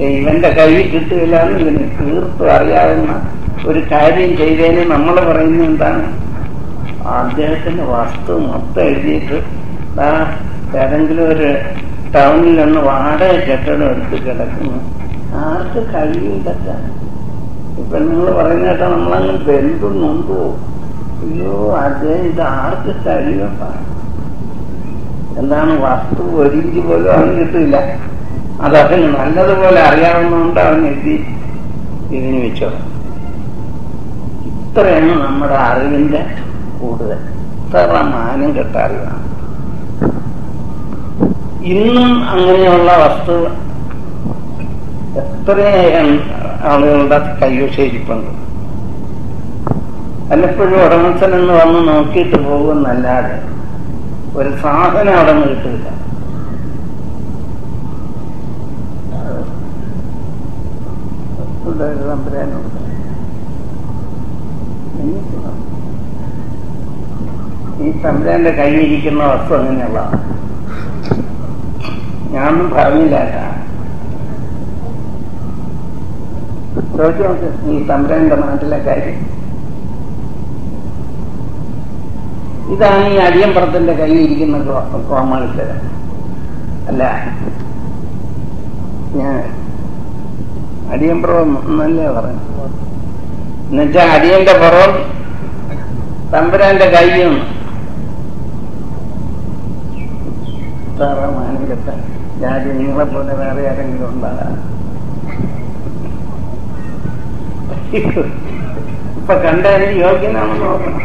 ഇവന്റെ കൈ കിട്ടുകയില്ല എന്ന് ഇവന് തീർത്തും അറിയാവുന്ന ഒരു കാര്യം ചെയ്തതിന് നമ്മൾ പറയുന്നത് എന്താണ് അദ്ദേഹത്തിന്റെ വസ്തു മൊത്തം എഴുതിയിട്ട് ദാ ഏതെങ്കിലും ഒരു ടൗണിൽ ഒന്ന് വാടക കെട്ടിടം എടുത്ത് കിടക്കുന്നു ആർക്ക് കഴിയും ഇതൊക്കെ ഇപ്പൊ നിങ്ങൾ പറയുന്ന കേട്ടാ നമ്മളങ്ങ് ബന്ധുന്നുണ്ടോ അയ്യോ അദ്ദേഹം ഇത് ആർക്ക് കഴിയപ്പാ എന്താണ് വസ്തു ഒരിഞ്ച് പോലും അവന് കിട്ടില്ല അത് അവന് നല്ലതുപോലെ അറിയാവുന്നതുകൊണ്ട് അവൻ എഴുതി ഇതിന് വെച്ചോ ഇത്രയാണ് നമ്മുടെ അറിവിന്റെ കൂടുതൽ ഇത്ര മാനം കെട്ട അറിവാണ് ഇന്നും അങ്ങനെയുള്ള വസ്തു എത്രയും ആളുകളുടെ കൈവശേഷിപ്പുണ്ട് വല്ലപ്പോഴും ഉടമസ്ഥൻ എന്ന് വന്ന് നോക്കിയിട്ട് പോകുമെന്നല്ലാതെ ഒരു സാധനം അവിടെ നിന്ന് കിട്ടില്ല തമ്പുരാനുണ്ട് ഈ തമ്പുരാന്റെ കയ്യിരിക്കുന്ന വസ്തു അങ്ങനെയുള്ള ഞാനൊന്നും പറഞ്ഞില്ല കേട്ടാ ചോദിച്ചു നോക്ക് ഈ തമ്പുരാന്റെ നാട്ടിലെ കാര്യം ഇതാണ് ഈ അടിയമ്പുറത്തിന്റെ കയ്യിരിക്കുന്ന കോമാളിത്തരം അല്ല ഞാൻ അടിയമ്പുറം എന്നല്ലേ പറഞ്ഞു എന്നുവെച്ചാൽ അടിയന്റെ പുറം തമ്പുരാന്റെ കയ്യും മാനകത്ത ജാതി നിങ്ങളെ പോലെ വേറെ ആരെങ്കിലും ഉണ്ടാകാം ഇപ്പൊ കണ്ടതിന് യോഗ്യനാണെന്ന് നോക്കണം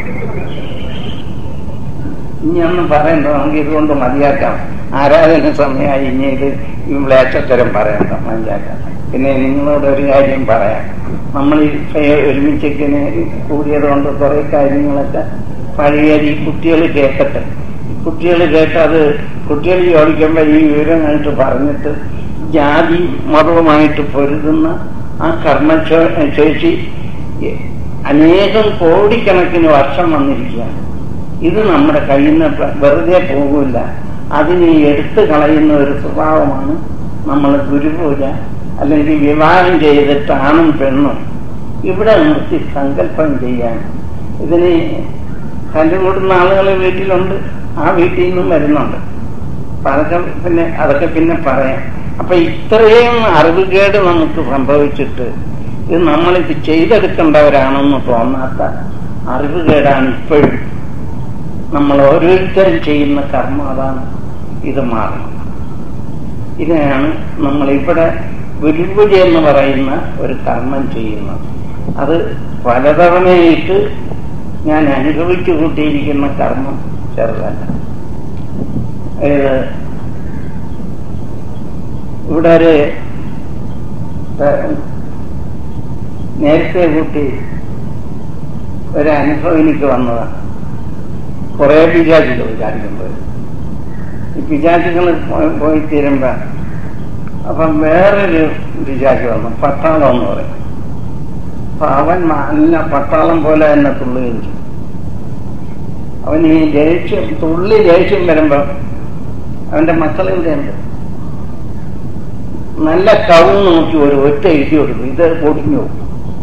ഇനി ഒന്നും പറയണ്ട നമുക്ക് ഇതുകൊണ്ട് മതിയാക്കാം ആരാധന സമയമായി ഇനി ഇത് ഈ മ്ലേച്ഛത്തരം പറയണ്ട മതിയാക്കാം പിന്നെ നിങ്ങളോട് ഒരു കാര്യം പറയാം നമ്മൾ ഈ ഒരുമിച്ചൊക്കെ കൂടിയത് കൊണ്ട് കുറെ കാര്യങ്ങളൊക്കെ പഴയ ഈ കുട്ടികൾ കേൾക്കട്ടെ കുട്ടികൾ കേട്ടത് കുട്ടികൾ ചോദിക്കുമ്പോൾ ഈ വിവരമായിട്ട് പറഞ്ഞിട്ട് ജാതി മതവുമായിട്ട് പൊരുതുന്ന ആ കർമ്മശേഷി അനേകം കോടിക്കണക്കിന് വർഷം വന്നിരിക്കുകയാണ് ഇത് നമ്മുടെ കയ്യിൽ നിന്ന് വെറുതെ പോകില്ല അതിനെ എടുത്തു കളയുന്ന ഒരു സ്വഭാവമാണ് നമ്മൾ ഗുരുപൂജ അല്ലെങ്കിൽ വിവാഹം ചെയ്തിട്ട് ആണും പെണ്ണും ഇവിടെ നിർത്തി സങ്കല്പം ചെയ്യാൻ ഇതിന് കല്ലുകൂടുന്ന ആളുകൾ വീട്ടിലുണ്ട് ആ വീട്ടിൽ നിന്നും വരുന്നുണ്ട് അപ്പൊ അതൊക്കെ പിന്നെ അതൊക്കെ പിന്നെ പറയാം അപ്പൊ ഇത്രയും അറിവുകേട് നമുക്ക് സംഭവിച്ചിട്ട് ഇത് നമ്മളിത് ചെയ്തെടുക്കേണ്ടവരാണെന്ന് തോന്നാത്ത അറിവുകേടാണ് ഇപ്പോഴും നമ്മൾ ഓരോരുത്തരും ചെയ്യുന്ന കർമ്മം അതാണ് ഇത് മാറണം ഇതിനാണ് നമ്മൾ ഇവിടെ ഗുരുപൂജ എന്ന് പറയുന്ന ഒരു കർമ്മം ചെയ്യുന്നത് അത് പലതവണയായിട്ട് ഞാൻ അനുഭവിച്ചു കൂട്ടിയിരിക്കുന്ന കർമ്മം ചെറുതല്ല ഏത് ഇവിടെ ഒരു നേരത്തെ കൂട്ടി ഒരനുഭവം എനിക്ക് വന്നതാണ് കുറെ പിജാചികൾ വിചാരിക്കുമ്പോൾ ഈ പിജാചികൾ പോയി തീരുമ്പോ അപ്പം വേറൊരു പിജാചി വന്നു പട്ടാളം എന്ന് പറയും അപ്പൊ അവൻ നല്ല പട്ടാളം പോലെ തന്നെ തുള്ളുകയും ചെയ്യും അവൻ ഈ ദേഷ്യം തുള്ളി ദേഷ്യം വരുമ്പോ അവന്റെ മക്കൾ ഇവിടെയുണ്ട് നല്ല കവ് നോക്കി ഒരു ഒറ്റ എഴുതി കൊടുക്കും ഇത് പൊടിഞ്ഞു പോകും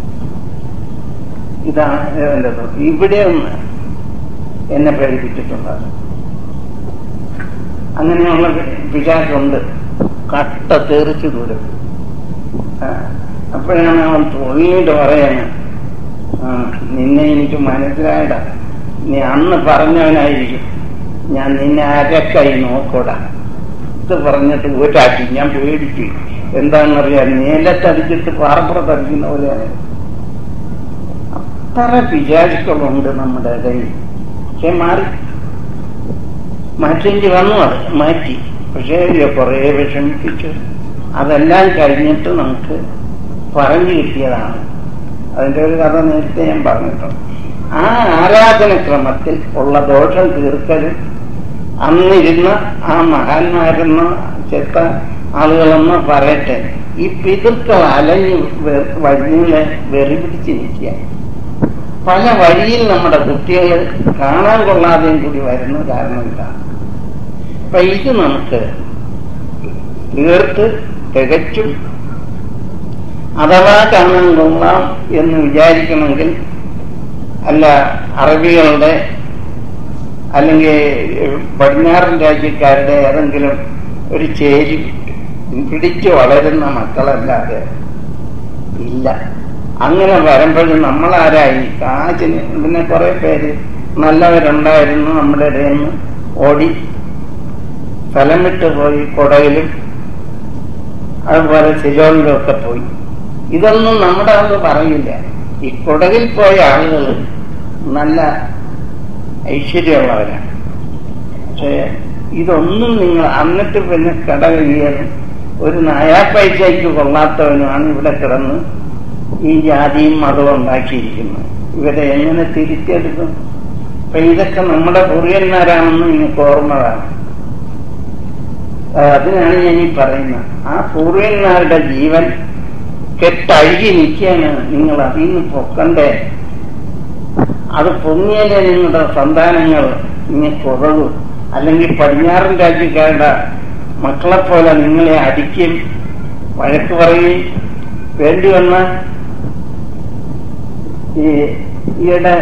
ഇതാണ് എന്റെ ഇവിടെ ഒന്ന് എന്നെ പ്രേരിപ്പിച്ചിട്ടുണ്ട് അങ്ങനെയുള്ള പിശാചുണ്ട് കട്ട തെറിച്ചു ദൂരം അപ്പോഴാണ് അവൻ തൊഴിലിട്ട് പറയാണ് ആ നിന്നെ എനിക്ക് മനസ്സിലായടാ നീ അന്ന് പറഞ്ഞവനായിരിക്കും ഞാൻ നിന്നെ അരക്കായി നോക്കൂടാ ഇത് പറഞ്ഞിട്ട് ഊറ്റാക്കി ഞാൻ പേടിച്ചു എന്താണെന്നറിയാം നീലത്തടിച്ചിട്ട് പാറപ്പുറത്തടിക്കുന്ന പോലെയാണ് അത്ര പിശാചുക്കളുണ്ട് നമ്മുടെ ഇടയിൽ പക്ഷെ മാറി മാറ്റേണ്ടി വന്നു അത് മാറ്റി പക്ഷേ കുറെ വിഷമിപ്പിച്ചു അതെല്ലാം കഴിഞ്ഞിട്ട് നമുക്ക് പറഞ്ഞു കിട്ടിയതാണ് അതിന്റെ ഒരു കഥ നേരത്തെ ഞാൻ പറഞ്ഞിട്ടുണ്ട് ആ ആരാധനക്രമത്തിൽ ഉള്ള ദോഷം തീർക്കലും അന്നിരുന്ന ആ മഹാന്മാരെന്ന ചെത്ത ആളുകളെന്ന് പറയട്ടെ ഈ പിതൃക്കൾ അലഞ്ഞ് വഴികളെ വെറി പിടിച്ചിരിക്കുക പല വഴിയിൽ നമ്മുടെ കുട്ടികൾ കാണാൻ കൊള്ളാതെയും കൂടി വരുന്ന കാരണം ഇതാണ് അപ്പൊ ഇത് നമുക്ക് തീർത്ത് തികച്ചും അഥവാ കാണാൻ കൊള്ളാം എന്ന് വിചാരിക്കണമെങ്കിൽ അല്ല അറബികളുടെ അല്ലെങ്കിൽ പടിഞ്ഞാറൻ രാജ്യക്കാരുടെ ഏതെങ്കിലും ഒരു ചേരി പിടിച്ചു വളരുന്ന മക്കളല്ലാതെ ഇല്ല അങ്ങനെ വരുമ്പോഴും നമ്മളാരായി കാച്ചിന് പിന്നെ കുറെ പേര് നല്ലവരുണ്ടായിരുന്നു നമ്മുടെ ഇടയിൽ നിന്ന് ഓടി സ്ഥലം വിട്ടു പോയി കൊടയിലും അതുപോലെ സിലോണിലും ഒക്കെ പോയി ഇതൊന്നും നമ്മുടെ ആള് പറയില്ല ഈ കൊടകിൽ പോയ ആളുകൾ നല്ല ഐശ്വര്യമുള്ളവരാണ് പക്ഷേ ഇതൊന്നും നിങ്ങൾ എന്നിട്ട് പിന്നെ കട കഴിയാനും ഒരു നയാ പൈസയ്ക്ക് കൊള്ളാത്തവനുമാണ് ഇവിടെ കിടന്ന് ഈ ജാതിയും മതവും ഉണ്ടാക്കിയിരിക്കുന്നത് ഇവരെ എങ്ങനെ തിരിച്ചെടുക്കും അപ്പൊ ഇതൊക്കെ നമ്മുടെ പൂർവ്വന്മാരാണെന്ന് നിങ്ങൾക്ക് ഓർമ്മ വേണം അതിനാണ് ഞാൻ ഈ പറയുന്നത് ആ പൂർവ്വന്മാരുടെ ജീവൻ കെട്ടഴുകി നിൽക്കുകയാണ് നിങ്ങൾ അതിൽ നിന്ന് പൊക്കണ്ടേ അത് പൊങ്ങിയാലേ നിങ്ങളുടെ സന്താനങ്ങൾ ഇങ്ങനെ കുറവ് അല്ലെങ്കിൽ പടിഞ്ഞാറൻ രാജ്യക്കാരുടെ മക്കളെ പോലെ നിങ്ങളെ അടിക്കും വഴക്ക് പറയുകയും വേണ്ടി വന്ന ഈ ഈയിടെ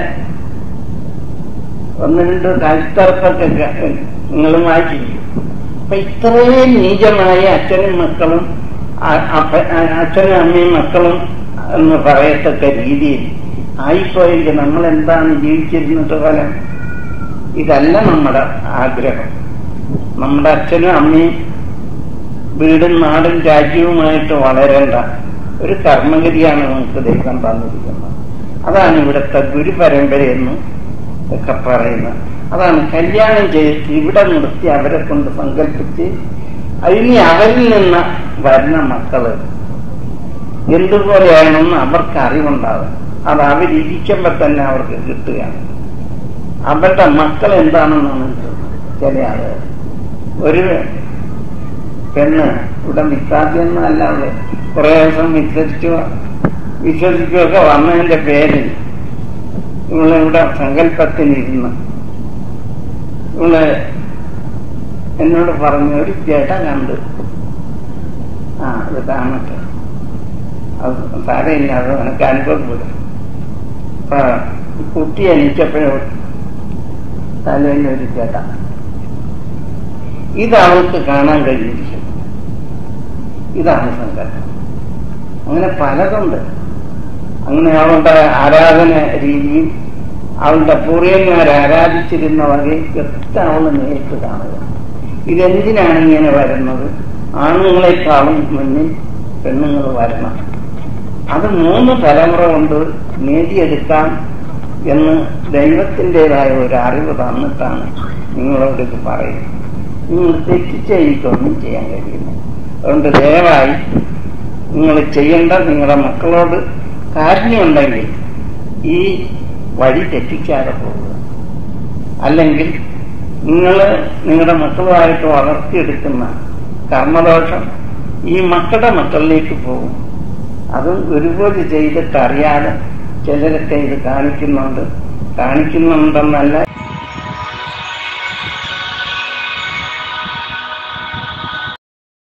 ഒന്ന് രണ്ട് കഴുത്തറപ്പൊക്കെ നിങ്ങൾ വായിച്ചിരിക്കും അപ്പൊ ഇത്രയും നീചമായ അച്ഛനും മക്കളും അച്ഛനും അമ്മയും മക്കളും എന്ന് പറയത്തക്ക രീതിയിൽ ആയിപ്പോയെങ്കിൽ നമ്മൾ എന്താണ് ജീവിച്ചിരുന്നത് ഫലം ഇതല്ല നമ്മുടെ ആഗ്രഹം നമ്മുടെ അച്ഛനും അമ്മയും വീടും നാടും രാജ്യവുമായിട്ട് വളരേണ്ട ഒരു കർമ്മഗതിയാണ് നമുക്ക് ദൈവം തന്നിരിക്കുന്നത് അതാണ് ഇവിടുത്തെ ഗുരുപരമ്പരയെന്ന് ഒക്കെ പറയുന്നത് അതാണ് കല്യാണം ചെയ്ത് ഇവിടെ നിർത്തി അവരെ കൊണ്ട് സങ്കല്പിച്ച് അതിന് അവരിൽ നിന്ന് വരുന്ന മക്കള് എന്തുപോലെയാണെന്ന് അവർക്ക് അറിവുണ്ടാകും അത് അവരിയ്ക്കുമ്പോ തന്നെ അവർക്ക് കിട്ടുകയാണ് അവരുടെ മക്കൾ എന്താണെന്നാണ് ചില ആളുകൾ ഒരു പെണ്ണ് ഇവിടെ വിശ്വാസിയൊന്നുമല്ല അവള് കുറെ ദിവസം വിശ്വസിച്ചു വിശ്വസിക്കുകയൊക്കെ വന്നതിന്റെ പേരിൽ ഇവള് ഇവിടെ സങ്കല്പത്തിനിരുന്ന് ഇവള് എന്നോട് പറഞ്ഞു ഒരു ചേട്ട കണ്ട് ആ അത് കാണട്ടെ അത് സാരമില്ല അത് എനിക്ക് അനുഭവപ്പെടും അപ്പൊ കുട്ടി എണീറ്റപ്പോഴും തലേന്ന് ഒരു ചേട്ട ഇത് അവൾക്ക് കാണാൻ കഴിഞ്ഞിരിക്കും ഇതാണ് സങ്കല്പം അങ്ങനെ പലതുണ്ട് അങ്ങനെ അവളുടെ ആരാധന രീതിയും അവളുടെ പൂർവ്വന്മാർ ആരാധിച്ചിരുന്ന വകയൊക്കെ അവൾ നേരിട്ട് കാണുക ഇതെന്തിനാണ് ഇങ്ങനെ വരുന്നത് ആണുങ്ങളെക്കാളും മുന്നിൽ പെണ്ണുങ്ങൾ വരണം അത് മൂന്ന് തലമുറ കൊണ്ട് നേടിയെടുക്കാം എന്ന് ദൈവത്തിൻ്റെതായ ഒരു അറിവ് തന്നിട്ടാണ് നിങ്ങളോട് ഇത് പറയുന്നത് നിങ്ങൾ തെറ്റിച്ച എനിക്കൊന്നും ചെയ്യാൻ കഴിയില്ല അതുകൊണ്ട് ദയവായി നിങ്ങൾ ചെയ്യേണ്ട നിങ്ങളുടെ മക്കളോട് കാരുണ്യമുണ്ടെങ്കിൽ ഈ വഴി തെറ്റിക്കാതെ പോകുക അല്ലെങ്കിൽ നിങ്ങൾ നിങ്ങളുടെ മക്കളുമായിട്ട് വളർത്തിയെടുക്കുന്ന കർമ്മദോഷം ഈ മക്കളുടെ മക്കളിലേക്ക് പോകും അതും ഒരുപോലെ ചെയ്തിട്ട് അറിയാതെ ചിലരൊക്കെ ഇത് കാണിക്കുന്നുണ്ട് കാണിക്കുന്നുണ്ടെന്നല്ല